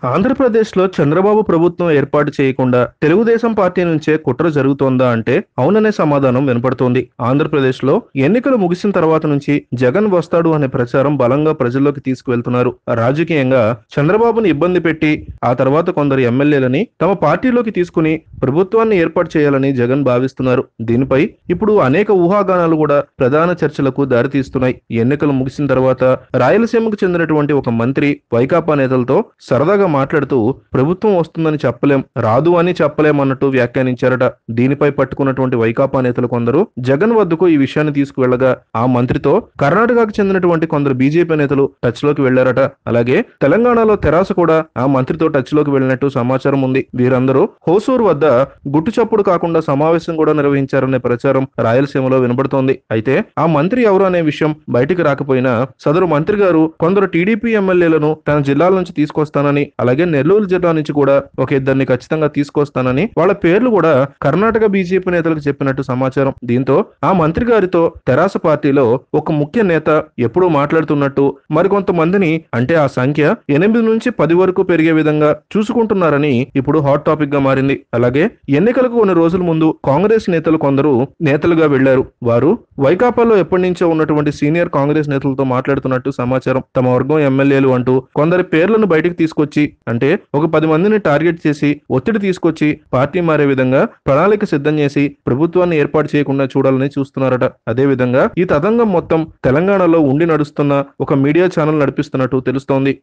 ఆంధ్రప్రదేశ్లో చంద్రబాబు ప్రభుత్వం ఏర్పాటు చేయకుండా తెలుగుదేశం పార్టీ నుంచే కుట్ర జరుగుతోందా అంటే అవుననే సమాధానం వినపడుతోంది ఆంధ్రప్రదేశ్లో ఎన్నికలు ముగిసిన తర్వాత నుంచి జగన్ వస్తాడు అనే ప్రచారం బలంగా ప్రజల్లోకి తీసుకువెళ్తున్నారు రాజకీయంగా చంద్రబాబుని ఇబ్బంది పెట్టి ఆ తర్వాత కొందరు ఎమ్మెల్యేలని తమ పార్టీలోకి తీసుకుని ప్రభుత్వాన్ని ఏర్పాటు చేయాలని జగన్ భావిస్తున్నారు దీనిపై ఇప్పుడు అనేక ఊహాగానాలు కూడా ప్రధాన చర్చలకు దారితీస్తున్నాయి ఎన్నికలు ముగిసిన తర్వాత రాయలసీమకు చెందినటువంటి ఒక మంత్రి వైకాపా నేతలతో సరదాగా మాట్లాడుతూ ప్రభుత్వం వస్తుందని చెప్పలేం రాదు అని చెప్పలేం అన్నట్టు వ్యాఖ్యానించారట దీనిపై పట్టుకున్నటువంటి వైకాపా నేతలు కొందరు జగన్ వద్దకు ఈ విషయాన్ని తీసుకువెళ్లగా ఆ మంత్రితో కర్ణాటకకు చెందినటువంటి కొందరు బీజేపీ నేతలు టచ్ లోకి వెళ్లారట అలాగే తెలంగాణలో తెరాస కూడా ఆ మంత్రితో టచ్ లోకి వెళ్ళినట్టు సమాచారం ఉంది వీరందరూ హోసూరు వద్ద గుట్టు చప్పుడు కాకుండా సమావేశం కూడా నిర్వహించారనే ప్రచారం రాయలసీమలో వినబడుతోంది అయితే ఆ మంత్రి ఎవరు అనే విషయం బయటికి రాకపోయినా సదరు మంత్రి గారు కొందరు టీడీపీ ఎమ్మెల్యేలను తన జిల్లాల నుంచి తీసుకొస్తానని అలాగే నెల్లూరు జిల్లా నుంచి కూడా ఒక ఇద్దరిని ఖచ్చితంగా తీసుకొస్తానని వాళ్ళ పేర్లు కూడా కర్ణాటక బీజేపీ నేతలకు చెప్పినట్టు సమాచారం దీంతో ఆ మంత్రి గారితో తెరాస పార్టీలో ఒక ముఖ్య నేత ఎప్పుడూ మాట్లాడుతున్నట్టు మరికొంతమందిని అంటే ఆ సంఖ్య ఎనిమిది నుంచి పది వరకు పెరిగే విధంగా చూసుకుంటున్నారని ఇప్పుడు హాట్ టాపిక్ గా మారింది అలాగే ఎన్నికలకు కొన్ని రోజుల ముందు కాంగ్రెస్ నేతలు కొందరు నేతలుగా వెళ్లారు వారు వైకాపాలో ఎప్పటి నుంచో ఉన్నటువంటి సీనియర్ కాంగ్రెస్ నేతలతో మాట్లాడుతున్నట్టు సమాచారం తమ వర్గం ఎమ్మెల్యేలు అంటూ కొందరి పేర్లను బయటికి తీసుకొచ్చి అంటే ఒక పది మందిని టార్గెట్ చేసి ఒత్తిడి తీసుకొచ్చి పార్టీ మారే విధంగా ప్రణాళిక సిద్ధం చేసి ప్రభుత్వాన్ని ఏర్పాటు చేయకుండా చూడాలని చూస్తున్నారట అదే విధంగా ఈ తతంగం మొత్తం తెలంగాణలో ఉండి నడుస్తున్న ఒక మీడియా ఛానల్ నడిపిస్తున్నట్టు తెలుస్తోంది